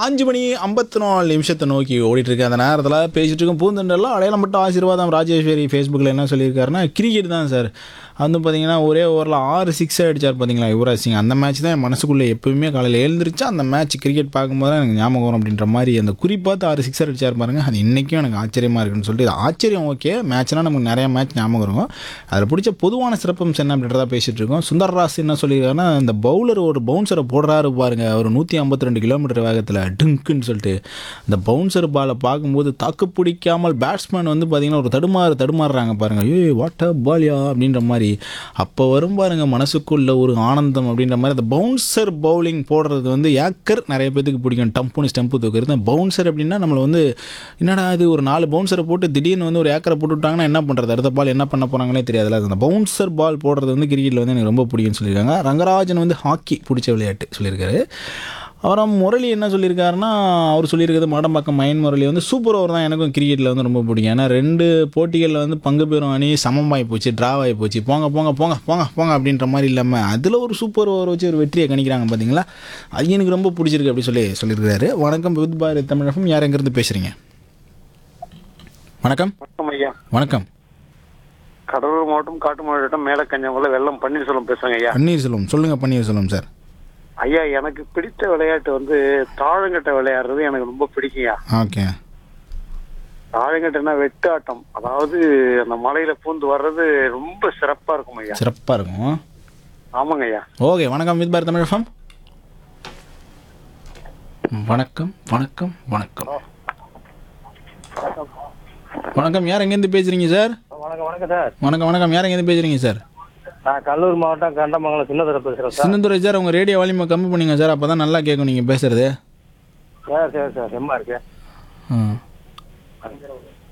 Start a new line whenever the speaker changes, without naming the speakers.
அஞ்சு மணி ஐம்பத்தி நாலு நிமிஷத்தை நோக்கி ஓடிட்டு இருக்கு அந்த நேரத்தில் பேசிட்டு இருக்கும் பூந்தண்டெல்லாம் அடையாளம் மட்டும் ஆசீர்வாதம் ராஜேஸ்வரி ஃபேஸ்புக்கில் என்ன சொல்லியிருக்காருன்னா கிரிக்கெட் தான் சார் வந்து பார்த்தீங்கன்னா ஒரே ஓவரில் ஆறு சிக்ஸ் அடிச்சார் பார்த்தீங்களா யுவராஜ் சிங் அந்த மேட்ச் தான் என் மனசுக்குள்ளே எப்பவுமே காலையில் எழுந்திரிச்சா அந்த மேட்ச் கிரிக்கெட் பார்க்கும்போது தான் எனக்கு ஞாபகம் வரும் அப்படின்ற மாதிரி அந்த குறிப்பாத்து ஆறு சிக்ஸர் அடிச்சார் பாருங்க அது இன்றைக்கும் எனக்கு ஆச்சரியமாக இருக்குன்னு சொல்லிட்டு இது ஆச்சரியம் ஓகே மேட்ச்னால் நமக்கு நிறைய மேட்ச் ஞாபகம் இருக்கும் அதில் பிடிச்ச பொதுவான சிறப்பம்சம் என்ன அப்படின்றத பேசிகிட்டு இருக்கோம் சுந்தர்ராஸ் என்ன சொல்லியிருக்காருன்னா இந்த பவுலர் ஒரு பவுன்சரை போடுறாரு பாருங்க ஒரு நூற்றி ஐம்பத்தி ரெண்டு கிலோமீட்டர் வேகத்தில் டுங்குன்னு சொல்லிட்டு அந்த பவுன்சர் பாலை பார்க்கும்போது தாக்கு பிடிக்காமல் பேட்ஸ்மேன் வந்து பார்த்தீங்கன்னா ஒரு தடுமாறு தடுமாறுறாங்க பாருங்க ஏய் வாட் அ பாலியா அப்படின்ற மாதிரி அப்போ வரும் பாருங்க மனசுக்குள்ள ஒரு ஆனந்தம் அப்படின்ற மாதிரி அந்த பவுன்சர் பவுலிங் போடுறது வந்து ஏக்கர் நிறைய பேத்துக்கு பிடிக்கும் டம்புன்னு ஸ்டெம்பு தூக்குறது பவுன்சர் அப்படின்னா நம்மளை வந்து என்னடா இது ஒரு நாலு பவுன்சரை போட்டு திடீர்னு வந்து ஒரு ஏக்கரை போட்டு விட்டாங்கன்னா என்ன பண்ணுறது அடுத்த பால் என்ன பண்ண போகிறாங்களே தெரியாதுல்ல அந்த பவுன்சர் பால் போடுறது வந்து கிரிக்கெட்டில் வந்து எனக்கு ரொம்ப பிடிக்கும்னு சொல்லியிருக்காங்க ரங்கராஜன் வந்து ஹாக்கி பிடிச்ச விளையாட்டு சொல்லியிருக்காரு அப்புறம் முரளி என்ன சொல்லியிருக்காருன்னா அவர் சொல்லியிருக்கிறது மாடம்பாக்கம் மயன் முரளி வந்து சூப்பர் ஓவர் தான் எனக்கும் கிரிக்கெட்டில் வந்து ரொம்ப பிடிக்கும் ஏன்னா ரெண்டு போட்டிகளில் வந்து பங்கு பெறும் அணி சமமாகி போச்சு ட்ராவ் ஆகி போச்சு போங்க போங்க போங்க போங்க போங்க அப்படின்ற மாதிரி இல்லாமல் அதில் ஒரு சூப்பர் ஓவர் வச்சு ஒரு வெற்றியை கணிக்கிறாங்க பார்த்தீங்களா அது எனக்கு ரொம்ப பிடிச்சிருக்கு அப்படி சொல்லி சொல்லியிருக்காரு வணக்கம் வித் பாரத் தமிழகம் யார் எங்கேருந்து பேசுகிறீங்க வணக்கம்
வணக்கம் ஐயா
வணக்கம்
கடலூர் மாவட்டம் காட்டு மாவட்டம் மேலக்கஞ்சங்குள்ள வெள்ளம் பன்னீர்செல்வம் பேசுறேங்க ஐயா
பன்னீர்செல்வம் சொல்லுங்கள் பன்னீர்செல்வம் சார்
ஐயா எனக்கு பிடித்த விளையாட்டு வந்து தாழங்கட்டை விளையாடுறது எனக்கு ரொம்ப பிடிக்கும்யா
ஓகே
தாழங்கட்டைனா வெட்டு ஆட்டம் அதாவது அந்த மலையில பூந்து வர்றது ரொம்ப சிறப்பா இருக்கும் ஐயா
சிறப்பாக இருக்கும்
ஆமாங்க ஐயா
ஓகே வணக்கம் வித் பாரத் தமிழ் FM. வணக்கம் வணக்கம் வணக்கம் வணக்கம் யார் எங்கேருந்து பேசுறீங்க சார்
வணக்கம் வணக்கம் சார்
வணக்கம் வணக்கம் யார் எங்கேருந்து பேசுறீங்க சார்
நான் கடலூர் மாவட்டம் கண்டமங்கலம் சின்னதுரை பேசுகிறேன் சார்
சின்னதுரை சார் உங்கள் ரேடியோ வால்யூமை கம்மி பண்ணுங்க சார் அப்போ தான் நல்லா கேட்கும் நீங்கள் பேசுறது
சார் சரி சார் செம்மா இருக்கு
ஆ.